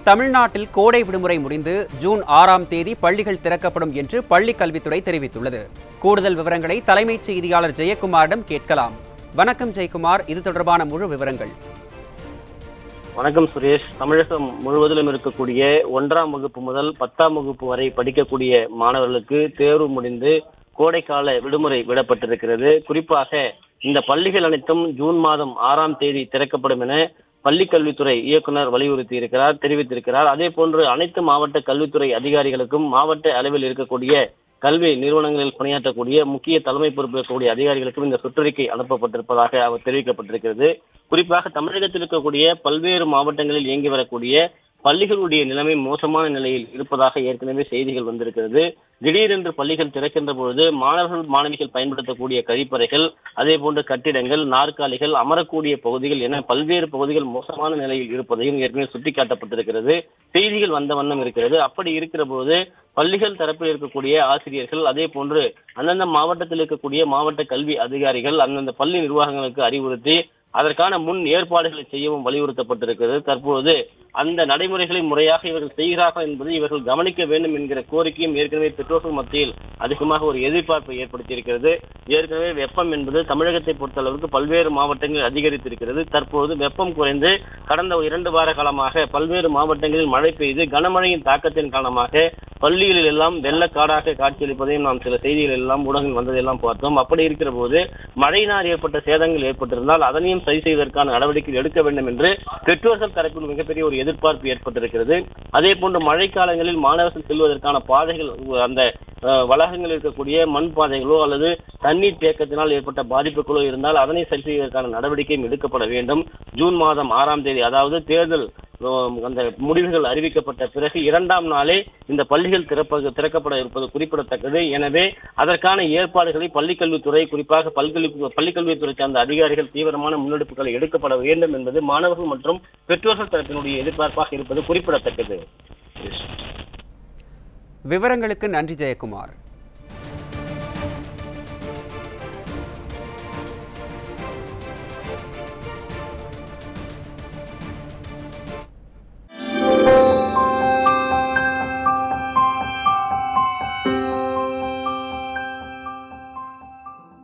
தமிழ்நாட்டில் கோடை விடுமுறை முடிந்து ஜூன் ஆறாம் தேதி பள்ளிகள் திறக்கப்படும் என்று பள்ளிக் கல்வித்துறை தெரிவித்துள்ளது கூடுதல் விவரங்களை தலைமைச் செய்தியாளர் ஜெயக்குமாரிடம் கேட்கலாம் வணக்கம் ஜெயக்குமார் இது தொடர்பான முழு விவரங்கள் வணக்கம் சுரேஷ் தமிழகம் முழுவதிலும் இருக்கக்கூடிய ஒன்றாம் வகுப்பு முதல் பத்தாம் வகுப்பு வரை படிக்கக்கூடிய மாணவர்களுக்கு தேர்வு முடிந்து கோடைக்கால விடுமுறை விடப்பட்டிருக்கிறது குறிப்பாக இந்த பள்ளிகள் அனைத்தும் ஜூன் மாதம் ஆறாம் தேதி திறக்கப்படும் என பள்ளிக் கல்வித்துறை இயக்குனர் வலியுறுத்தி இருக்கிறார் தெரிவித்திருக்கிறார் அதே போன்று அனைத்து மாவட்ட கல்வித்துறை அதிகாரிகளுக்கும் மாவட்ட அளவில் இருக்கக்கூடிய கல்வி நிறுவனங்களில் பணியாற்றக்கூடிய முக்கிய தலைமை பொறுப்பு இருக்கக்கூடிய அதிகாரிகளுக்கும் இந்த சுற்றறிக்கை அனுப்பப்பட்டிருப்பதாக அவர் தெரிவிக்கப்பட்டிருக்கிறது குறிப்பாக தமிழகத்தில் இருக்கக்கூடிய பல்வேறு மாவட்டங்களில் இயங்கி வரக்கூடிய பள்ளிகளுடைய நிலைமை மோசமான நிலையில் இருப்பதாக ஏற்கனவே செய்திகள் வந்திருக்கிறது திடீரென்று பள்ளிகள் திறக்கின்ற பொழுது மாணவர்கள் மாணவிகள் பயன்படுத்தக்கூடிய கழிப்பறைகள் அதே போன்று கட்டிடங்கள் நாற்காலிகள் அமரக்கூடிய பகுதிகள் என பல்வேறு பகுதிகள் மோசமான நிலையில் இருப்பதையும் ஏற்கனவே சுட்டிக்காட்டப்பட்டிருக்கிறது செய்திகள் வந்த வண்ணம் இருக்கிறது அப்படி இருக்கிற போது பள்ளிகள் தரப்பில் இருக்கக்கூடிய ஆசிரியர்கள் அதே போன்று அந்தந்த மாவட்டத்தில் இருக்கக்கூடிய மாவட்ட கல்வி அதிகாரிகள் அந்தந்த பள்ளி நிர்வாகங்களுக்கு அறிவுறுத்தி அதற்கான முன் ஏற்பாடுகளை செய்யவும் வலியுறுத்தப்பட்டிருக்கிறது தற்போது அந்த நடைமுறைகளை முறையாக இவர்கள் செய்கிறார்கள் என்பதை இவர்கள் கவனிக்க வேண்டும் என்கிற கோரிக்கையும் ஏற்கனவே பெற்றோர்கள் மத்தியில் அதிகமாக ஒரு எதிர்பார்ப்பை ஏற்படுத்தியிருக்கிறது ஏற்கனவே வெப்பம் என்பது தமிழகத்தை பொறுத்தளவுக்கு பல்வேறு மாவட்டங்களில் அதிகரித்திருக்கிறது தற்போது வெப்பம் குறைந்து கடந்த இரண்டு வார காலமாக பல்வேறு மாவட்டங்களில் மழை பெய்து கனமழையின் தாக்கத்தின் காரணமாக பள்ளிகளில் எல்லாம் வெள்ளக்காடாக காட்சியளிப்பதையும் நாம் சில செய்திகள் எல்லாம் ஊடகங்கள் வந்ததெல்லாம் பார்த்தோம் அப்படி இருக்கிற போது மழையினால் ஏற்பட்ட சேதங்கள் ஏற்பட்டிருந்தால் அதனையும் சரி செய்வதற்கான நடவடிக்கை எடுக்க வேண்டும் என்று பெற்றோர்கள் தரப்பில் மிகப்பெரிய ஒரு எதிர்பார்ப்பு ஏற்பட்டிருக்கிறது அதே போன்று மழைக்காலங்களில் மாணவர்கள் செல்வதற்கான பாதைகள் அந்த அஹ், வளாகங்களில் இருக்கக்கூடிய மண் பாதைகளோ அல்லது தண்ணீர் தேக்கத்தினால் ஏற்பட்ட பாதிப்புகளோ இருந்தால் அதனை சரி செய்வதற்கான நடவடிக்கையும் எடுக்கப்பட வேண்டும் ஜூன் மாதம் ஆறாம் தேதி அதாவது தேர்தல் அஹ், அந்த முடிவுகள் அறிவிக்கப்பட்ட பிறகு இரண்டாம் நாளே இந்த பள்ளிகள் திறப்ப திறக்கப்பட இருப்பது குறிப்பிடத்தக்கது எனவே அதற்கான ஏற்பாடுகளை பள்ளிக்கல்வித்துறை குறிப்பாக பல்கல்வி பள்ளிக்கல்வித்துறை சார்ந்த அதிகாரிகள் தீவிரமான முன்னெடுப்புகளை எடுக்கப்பட வேண்டும் என்பது மாணவர்கள் மற்றும் பெற்றோர்கள் தரப்பினுடைய எதிர்பார்ப்பாக இருப்பது குறிப்பிடத்தக்கது விவரங்களுக்கு நன்றி ஜெயக்குமார்